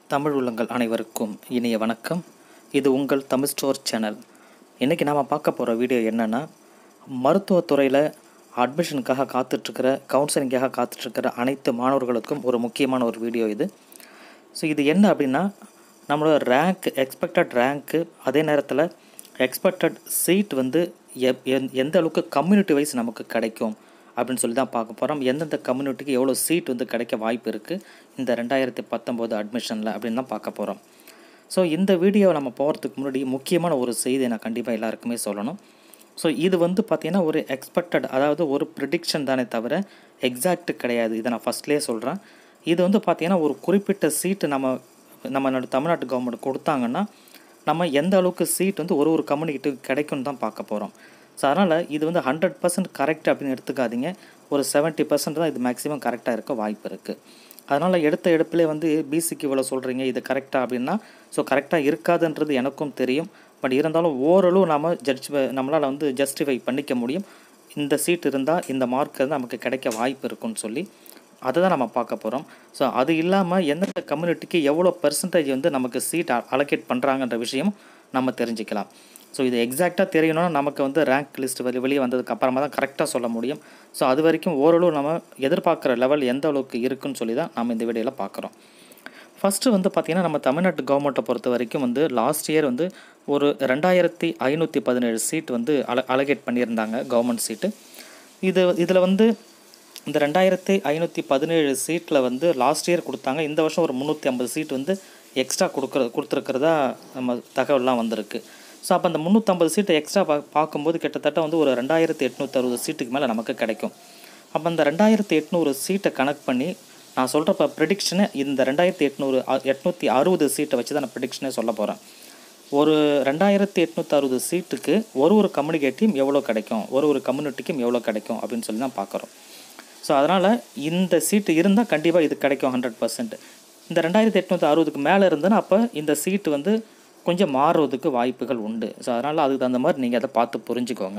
தமிழ் உள்ளங்கள் அனைவருக்கும் இனிய வணக்கம் இது உங்கள் தமிழ் ஸ்டோர் சேனல் இன்றைக்கி நாம் பார்க்க போகிற வீடியோ என்னென்னா மருத்துவத்துறையில் அட்மிஷனுக்காக காத்துட்ருக்கிற கவுன்சிலிங்காக காத்துட்ருக்கிற அனைத்து மாணவர்களுக்கும் ஒரு முக்கியமான ஒரு வீடியோ இது ஸோ இது என்ன அப்படின்னா நம்மளோட ரேங்க் எக்ஸ்பெக்டட் ரேங்க்கு அதே நேரத்தில் எக்ஸ்பெக்டட் சீட் வந்து எப் எந் எந்த அளவுக்கு கம்யூனிட்டி வைஸ் நமக்கு கிடைக்கும் அப்படின்னு சொல்லி தான் பார்க்க போகிறோம் எந்தெந்த கம்யூனிட்டிக்கு எவ்வளோ சீட் வந்து கிடைக்க வாய்ப்பு இருக்குது இந்த ரெண்டாயிரத்தி பத்தொம்போது அட்மிஷனில் அப்படின்னு தான் பார்க்க போகிறோம் ஸோ இந்த வீடியோவை நம்ம போகிறதுக்கு முன்னாடி முக்கியமான ஒரு செய்தியை நான் கண்டிப்பாக எல்லாருக்குமே சொல்லணும் ஸோ இது வந்து பார்த்திங்கன்னா ஒரு எக்ஸ்பெக்டட் அதாவது ஒரு ப்ரிடிக்ஷன் தானே தவிர எக்ஸாக்ட் கிடையாது இதை நான் ஃபஸ்ட்லேயே சொல்கிறேன் இது வந்து பார்த்திங்கன்னா ஒரு குறிப்பிட்ட சீட்டு நம்ம நம்ம தமிழ்நாட்டு கவர்மெண்ட் கொடுத்தாங்கன்னா நம்ம எந்த அளவுக்கு சீட் வந்து ஒரு ஒரு கம்யூனிட்டிக்கு கிடைக்கும்னு தான் பார்க்க போகிறோம் ஸோ அதனால் இது வந்து ஹண்ட்ரட் பர்சன்ட் கரெக்ட் அப்படின்னு எடுத்துக்காதீங்க ஒரு செவன்ட்டி பர்சன்ட் தான் இது மேக்ஸிமம் கரெக்டாக இருக்க வாய்ப்பு இருக்குது அதனால் எடுத்த எடுப்பிலே வந்து பிசிக்கு இவ்வளோ சொல்கிறீங்க இது கரெக்டாக அப்படின்னா ஸோ கரெக்டாக இருக்காதுன்றது எனக்கும் தெரியும் பட் இருந்தாலும் ஓரளவு நாம் ஜட்ஜ் நம்மளால் வந்து ஜஸ்டிஃபை பண்ணிக்க முடியும் இந்த சீட் இருந்தால் இந்த மார்க் வந்து நமக்கு கிடைக்க வாய்ப்பு இருக்குன்னு சொல்லி அதை தான் நம்ம பார்க்க போகிறோம் ஸோ அது இல்லாமல் எந்தெந்த கம்யூனிட்டிக்கு எவ்வளோ பெர்சன்டேஜ் வந்து நமக்கு சீட் அலோகேட் பண்ணுறாங்கன்ற விஷயம் நம்ம தெரிஞ்சுக்கலாம் ஸோ இது எக்ஸாக்டாக தெரியணும்னா நமக்கு வந்து ரேங்க் லிஸ்ட் வெளி வெளியே வந்ததுக்கு அப்புறமா தான் கரெக்டாக சொல்ல முடியும் ஸோ அது வரைக்கும் ஓரளவு நம்ம எதிர்பார்க்குற லெவல் எந்த அளவுக்கு இருக்குன்னு சொல்லி தான் நம்ம இந்த வீடியோவில் பார்க்குறோம் ஃபஸ்ட்டு வந்து பார்த்திங்கன்னா நம்ம தமிழ்நாட்டு கவர்மெண்ட்டை பொறுத்த வரைக்கும் வந்து லாஸ்ட் இயர் வந்து ஒரு ரெண்டாயிரத்தி ஐநூற்றி பதினேழு சீட் வந்து அல அலகேட் பண்ணியிருந்தாங்க கவர்மெண்ட் சீட்டு இது இதில் வந்து இந்த ரெண்டாயிரத்தி ஐநூற்றி பதினேழு சீட்டில் வந்து லாஸ்ட் இயர் கொடுத்தாங்க இந்த வருஷம் ஒரு முந்நூற்றி ஐம்பது சீட் வந்து எக்ஸ்ட்ரா கொடுக்குற கொடுத்துருக்கிறதா நம்ம தகவல்லாம் வந்திருக்கு ஸோ அப்போ அந்த முந்நூற்றம்பது சீட்டை எக்ஸ்ட்ரா பா பார்க்கும்போது கிட்டத்தட்ட வந்து ஒரு ரெண்டாயிரத்தி எட்நூற்றி அறுபது சீட்டுக்கு மேலே நமக்கு கிடைக்கும் அப்போ அந்த ரெண்டாயிரத்தி எட்நூறு சீட்டை கனெக்ட் பண்ணி நான் சொல்கிறப்ப ப்ரிடிக்ஷனை இந்த ரெண்டாயிரத்தி எட்நூறு எட்நூற்றி அறுபது சீட்டை வச்சு தான் நான் ப்ரிடிக்ஷனே சொல்ல போகிறேன் ஒரு ரெண்டாயிரத்தி எட்நூற்றி அறுபது சீட்டுக்கு ஒரு ஒரு கம்யூனிகேட்டியும் எவ்வளோ கிடைக்கும் ஒரு ஒரு கம்யூனிட்டிக்கும் எவ்வளோ கிடைக்கும் அப்படின்னு சொல்லி தான் பார்க்குறோம் ஸோ அதனால் இந்த சீட்டு இருந்தால் கண்டிப்பாக இது கிடைக்கும் ஹண்ட்ரட் பர்சன்ட் இந்த ரெண்டாயிரத்தி எட்நூற்றி அறுபதுக்கு மேலே இருந்ததுன்னா அப்போ இந்த சீட்டு வந்து கொஞ்சம் மாறுறதுக்கு வாய்ப்புகள் உண்டு ஸோ அதனால் அதுக்கு தகுந்த மாதிரி நீங்கள் அதை பார்த்து புரிஞ்சுக்கோங்க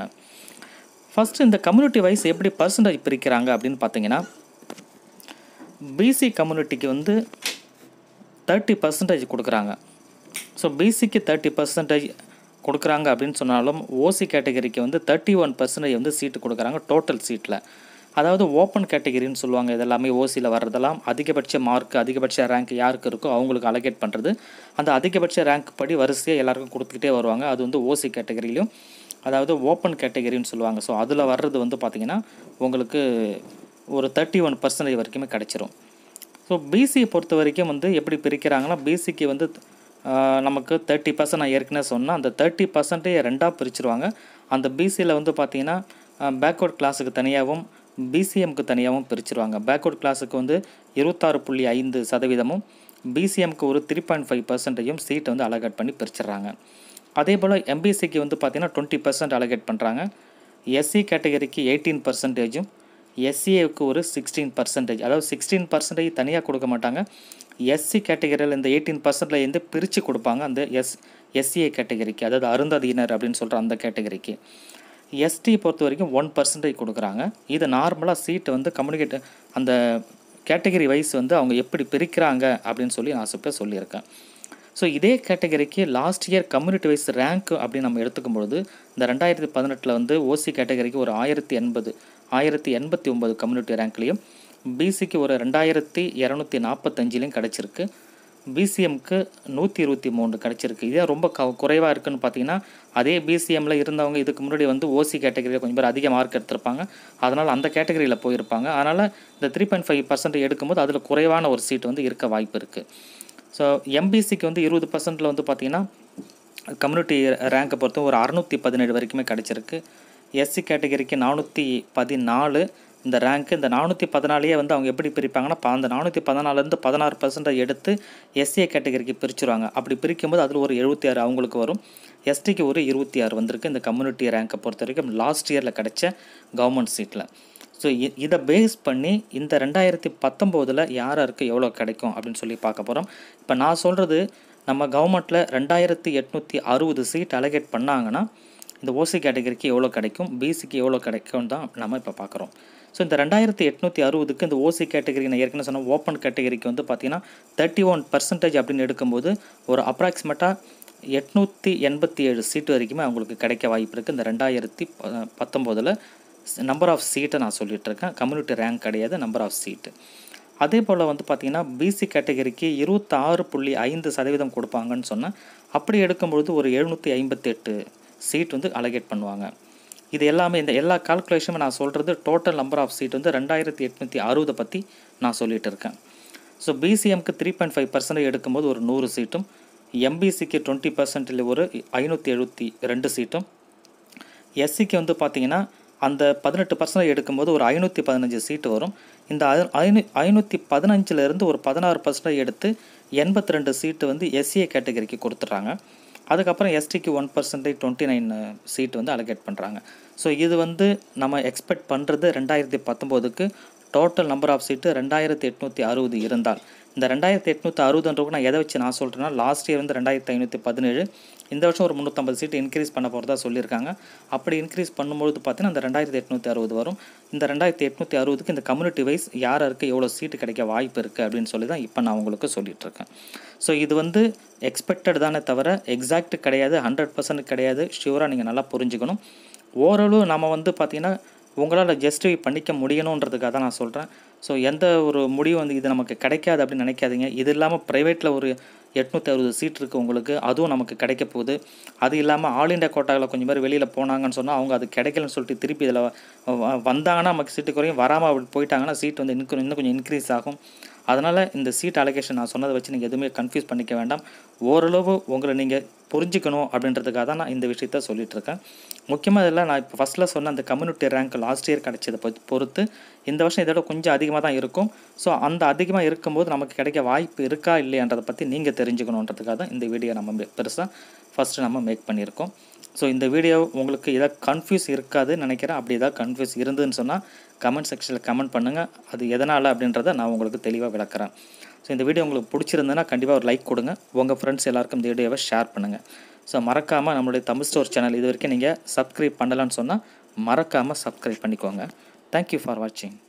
ஃபஸ்ட்டு இந்த கம்யூனிட்டி வைஸ் எப்படி பர்சன்டேஜ் பிரிக்கிறாங்க அப்படின்னு பார்த்தீங்கன்னா பிசி கம்யூனிட்டிக்கு வந்து தேர்ட்டி பர்சன்டேஜ் கொடுக்குறாங்க ஸோ பிசிக்கு தேர்ட்டி பர்சன்டேஜ் கொடுக்குறாங்க அப்படின்னு சொன்னாலும் ஓசி கேட்டகரிக்கு வந்து தேர்ட்டி ஒன் பர்சன்டேஜ் வந்து சீட்டு கொடுக்குறாங்க டோட்டல் சீட்டில் அதாவது ஓப்பன் கேட்டகரின்னு சொல்லுவாங்க இதெல்லாமே ஓசியில் வர்றதெல்லாம் அதிகபட்ச மார்க் அதிகபட்ச ரேங்க் யாருக்கு இருக்கோ அவங்களுக்கு அலகேட் பண்ணுறது அந்த அதிகபட்ச ரேங்க் படி வரிசையாக எல்லாருக்கும் கொடுத்துக்கிட்டே வருவாங்க அது வந்து ஓசி கேட்டகரியிலையும் அதாவது ஓப்பன் கேட்டகரின்னு சொல்லுவாங்க ஸோ அதில் வர்றது வந்து பார்த்திங்கன்னா உங்களுக்கு ஒரு தேர்ட்டி ஒன் பர்சன்டேஜ் வரைக்குமே கிடச்சிரும் ஸோ பிசியை பொறுத்த வரைக்கும் வந்து எப்படி பிரிக்கிறாங்கன்னா பிசிக்கு வந்து நமக்கு தேர்ட்டி பர்சன்ட் நான் ஏற்கனவே சொன்னேன் அந்த தேர்ட்டி பர்சன்டேஜ் ரெண்டாக பிரிச்சுருவாங்க அந்த பிசியில் வந்து பார்த்திங்கன்னா பேக்வர்ட் கிளாஸுக்கு தனியாகவும் பிசிஎம்க்கு தனியாகவும் பிரிச்சுருவாங்க பேக்வர்ட் கிளாஸுக்கு வந்து இருபத்தாறு புள்ளி ஐந்து சதவீதமும் பிசிஎம்க்கு ஒரு த்ரீ பாயிண்ட் ஃபைவ் பர்சன்டேஜும் சீட்டை வந்து அலகேட் பண்ணி பிரிச்சிடுறாங்க அதே போல் எம்பிசிக்கு வந்து பார்த்திங்கன்னா டுவெண்ட்டி பர்சன்ட் அலகேட் பண்ணுறாங்க எஸ்சி கேட்டகரிக்கு எயிட்டீன் பர்சன்டேஜும் எஸ்சிஏவுக்கு ஒரு சிக்ஸ்டீன் பர்சன்டேஜ் அதாவது சிக்ஸ்டீன் பர்சன்டேஜ் தனியாக கொடுக்க மாட்டாங்க எஸ்சி கேட்டகரியில் இந்த எயிட்டீன் பர்சன்ட்லேருந்து பிரித்து கொடுப்பாங்க அந்த எஸ் எஸ்சிஏ கேட்டகரிக்கு அதாவது அருந்ததியினர் அப்படின்னு சொல்கிற அந்த கேட்டகரிக்கு எஸ்டி பொறுத்த வரைக்கும் ஒன் பர்சன்டேஜ் கொடுக்குறாங்க இது நார்மலாக சீட்டை வந்து கம்யூனிகேட் அந்த கேட்டகரி வைஸ் வந்து அவங்க எப்படி பிரிக்கிறாங்க அப்படின்னு சொல்லி நான் இப்போ சொல்லியிருக்கேன் ஸோ இதே கேட்டகரிக்கு last year community wise rank அப்படின்னு நம்ம எடுத்துக்கும் பொழுது இந்த ரெண்டாயிரத்தி பதினெட்டில் வந்து ஓசி கேட்டகரிக்கு ஒரு ஆயிரத்தி எண்பது ஆயிரத்தி எண்பத்தி ஒம்பது கம்யூனிட்டி ரேங்க்லேயும் பிசிக்கு ஒரு ரெண்டாயிரத்தி இரநூத்தி நாற்பத்தஞ்சிலையும் கிடச்சிருக்கு பிசிஎம்க்கு நூற்றி இருபத்தி மூணு கிடச்சிருக்கு இதே ரொம்ப க குறைவாக இருக்குன்னு பார்த்தீங்கன்னா அதே பிசிஎம்மில் இருந்தவங்க இதுக்கு முன்னாடி வந்து ஓசி கேட்டகரியில் கொஞ்சம் பேர் அதிக மார்க் எடுத்திருப்பாங்க அதனால் அந்த கேட்டகரியில் போயிருப்பாங்க அதனால் இந்த த்ரீ பாயிண்ட் ஃபைவ் பர்சன்ட் எடுக்கும்போது அதில் குறைவான ஒரு சீட் வந்து இருக்க வாய்ப்பு இருக்குது ஸோ எம்பிசிக்கு வந்து இருபது பர்சன்ட்டில் வந்து பார்த்திங்கன்னா கம்யூனிட்டி ரேங்கை பொறுத்த ஒரு அறநூற்றி பதினேழு வரைக்குமே கிடச்சிருக்கு எஸ்சி கேட்டகரிக்கு நானூற்றி பதினாலு இந்த ரேங்க்கு இந்த நானூற்றி பதினாலையே வந்து அவங்க எப்படி பிரிப்பாங்கன்னா அந்த நானூற்றி பதினாலேருந்து பதினாறு பர்சன்டேஜ் எடுத்து எஸ்சிஏ கேட்டகரிக்கு பிரிச்சுருவாங்க அப்படி பிரிக்கும்போது அதில் ஒரு எழுபத்தி ஆறு அவங்களுக்கு வரும் எஸ்டிக்கு ஒரு இருபத்தி ஆறு வந்திருக்கு இந்த கம்யூனிட்டி ரேங்கை பொறுத்த வரைக்கும் லாஸ்ட் இயரில் கிடைச்ச கவர்மெண்ட் சீட்டில் ஸோ இதை பேஸ் பண்ணி இந்த ரெண்டாயிரத்தி பத்தொம்போதில் யார் யாருக்கு எவ்வளோ கிடைக்கும் அப்படின்னு சொல்லி பார்க்க போகிறோம் இப்போ நான் சொல்கிறது நம்ம கவர்மெண்ட்டில் ரெண்டாயிரத்தி எட்நூற்றி அறுபது சீட் அலகேட் பண்ணாங்கன்னா இந்த ஓசி கேட்டகரிக்கு எவ்வளோ கிடைக்கும் பிசிக்கு எவ்வளோ கிடைக்கும் தான் நம்ம இப்போ பார்க்குறோம் ஸோ இந்த ரெண்டாயிரத்தி எட்நூற்றி அறுபதுக்கு இந்த ஓசி கேட்டகரி நான் ஏற்கனவே சொன்ன ஓப்பன் கேட்டகரிக்கு வந்து பார்த்தீங்கன்னா தேர்ட்டி ஒன் பர்சன்டேஜ் அப்படின்னு எடுக்கும்போது ஒரு அப்ராக்சிமேட்டாக எட்நூற்றி எண்பத்தி ஏழு சீட்டு வரைக்குமே அவங்களுக்கு கிடைக்க வாய்ப்பு இருக்குது இந்த ரெண்டாயிரத்தி ப- பத்தொம்போதில் நம்பர் ஆஃப் சீட்டை நான் சொல்லிட்டு இருக்கேன் கம்யூனிட்டி ரேங்க் கிடையாது நம்பர் ஆஃப் சீட்டு அதே போல் வந்து பார்த்திங்கன்னா பிசி கேட்டகரிக்கு இருபத்தாறு புள்ளி ஐந்து சதவீதம் கொடுப்பாங்கன்னு சொன்னேன் அப்படி எடுக்கும்பொழுது ஒரு எழுநூற்றி ஐம்பத்தெட்டு சீட் வந்து அலகேட் பண்ணுவாங்க இது எல்லாமே இந்த எல்லா கால்குலேஷனும் நான் சொல்கிறது டோட்டல் நம்பர் ஆஃப் சீட் வந்து ரெண்டாயிரத்தி எட்நூற்றி அறுபதை பற்றி நான் சொல்லிட்டு இருக்கேன் ஸோ பிசிஎம்க்கு த்ரீ பாயிண்ட் ஃபைவ் பர்சன்டேஜ் எடுக்கும்போது ஒரு நூறு சீட்டும் எம்பிசிக்கு டுவெண்ட்டி பர்சன்டில் ஒரு ஐநூற்றி எழுபத்தி ரெண்டு சீட்டும் எஸ்சிக்கு வந்து பார்த்தீங்கன்னா அந்த பதினெட்டு பர்சன்டேஜ் எடுக்கும்போது ஒரு ஐநூற்றி பதினஞ்சு சீட்டு வரும் இந்த ஐ- ஐநூ ஐநூற்றி பதினஞ்சுலேருந்து ஒரு பதினாறு பர்சன்டேஜ் எடுத்து எண்பத்தி ரெண்டு சீட்டு வந்து எஸ்சிஏ கேட்டகரிக்கு கொடுத்துட்றாங்க அதுக்கப்புறம் எஸ்டிக்கு one percentage twenty nine seat வந்து அலோகேட் பண்ணுறாங்க ஸோ இது வந்து நம்ம எக்ஸ்பெக்ட் பண்ணுறது ரெண்டாயிரத்தி பத்தொம்போதுக்கு டோட்டல் நம்பர் ஆஃப் சீட்டு ரெண்டாயிரத்தி எட்நூற்றி அறுபது இருந்தால் இந்த ரெண்டாயிரத்தி எட்நூற்றி அறுபதுன்றவங்க நான் எதை வச்சு நான் சொல்கிறேன்னா லாஸ்ட் இயர் வந்து ரெண்டாயிரத்தி ஐநூற்றி பதினேழு இந்த வருஷம் ஒரு முந்நூற்றம்பது சீட்டு இன்க்ரீஸ் பண்ண போகிறதா சொல்லியிருக்காங்க அப்படி இன்க்ரீஸ் பண்ணும்பொழுது பார்த்தீங்கன்னா அந்த ரெண்டாயிரத்தி எட்நூற்றி அறுபது வரும் இந்த ரெண்டாயிரத்தி எட்நூற்றி அறுபதுக்கு இந்த கம்யூனிட்டி வைஸ் யார் யாருக்கு எவ்வளோ சீட்டு கிடைக்க வாய்ப்பு இருக்குது அப்படின்னு சொல்லி தான் இப்போ நான் உங்களுக்கு சொல்லிட்டு இருக்கேன் ஸோ இது வந்து எக்ஸ்பெக்டட் தானே தவிர எக்ஸாக்ட் கிடையாது ஹண்ட்ரட் பர்சன்ட் கிடையாது ஷியூராக நீங்கள் நல்லா புரிஞ்சுக்கணும் ஓரளவு நம்ம வந்து பார்த்திங்கன்னா உங்களால் ஜஸ்டிஃபை பண்ணிக்க முடியணுன்றதுக்காக தான் நான் சொல்கிறேன் ஸோ எந்த ஒரு முடிவு வந்து இது நமக்கு கிடைக்காது அப்படின்னு நினைக்காதீங்க இது இல்லாமல் ப்ரைவேட்டில் ஒரு எட்நூற்றி அறுபது சீட் இருக்குது உங்களுக்கு அதுவும் நமக்கு கிடைக்க போகுது அது இல்லாமல் ஆல் இண்டியா கோட்டாவில் கொஞ்சம் பேர் வெளியில் போனாங்கன்னு சொன்னால் அவங்க அது கிடைக்கலன்னு சொல்லிட்டு திருப்பி இதில் வந்தாங்கன்னா நமக்கு சீட்டு குறையும் வராமல் அப்படி போயிட்டாங்கன்னா சீட் வந்து இன்னும் இன்னும் கொஞ்சம் இன்க்ரீஸ் ஆகும் அதனால் இந்த சீட் அலோகேஷன் நான் சொன்னதை வச்சு நீங்கள் எதுவுமே கன்ஃபியூஸ் பண்ணிக்க வேண்டாம் ஓரளவு உங்களை நீங்கள் புரிஞ்சுக்கணும் அப்படின்றதுக்காக தான் நான் இந்த விஷயத்த சொல்லிட்டு இருக்கேன் முக்கியமாக இதில் நான் இப்போ ஃபஸ்ட்டில் சொன்ன அந்த கம்யூனிட்டி ரேங்க் லாஸ்ட் இயர் கிடைச்சதை பொ- பொறுத்து இந்த வருஷம் இதோட கொஞ்சம் அதிகமாக தான் இருக்கும் ஸோ அந்த அதிகமாக இருக்கும்போது நமக்கு கிடைக்க வாய்ப்பு இருக்கா இல்லையான்றதை பற்றி நீங்கள் தெரிஞ்சுக்கணுன்றதுக்காக தான் இந்த வீடியோ நம்ம பெருசாக ஃபஸ்ட்டு நம்ம மேக் பண்ணியிருக்கோம் ஸோ இந்த வீடியோ உங்களுக்கு ஏதாவது கன்ஃபியூஸ் இருக்காதுன்னு நினைக்கிறேன் அப்படி ஏதாவது கன்ஃபியூஸ் இருந்துன்னு சொன்னால் கமெண்ட் செக்ஷனில் கமெண்ட் பண்ணுங்கள் அது எதனால் அப்படின்றத நான் உங்களுக்கு தெளிவாக விளக்குறேன் ஸோ இந்த வீடியோ உங்களுக்கு பிடிச்சிருந்ததுன்னா கண்டிப்பாக ஒரு லைக் கொடுங்க உங்கள் ஃப்ரெண்ட்ஸ் எல்லாருக்கும் இந்த வீடியோவை ஷேர் பண்ணுங்கள் ஸோ மறக்காமல் நம்மளுடைய தமிழ் ஸ்டோர் சேனல் இது வரைக்கும் நீங்கள் சப்ஸ்கிரைப் பண்ணலான்னு சொன்னால் மறக்காமல் சப்ஸ்கிரைப் பண்ணிக்கோங்க தேங்க்யூ ஃபார் வாட்சிங்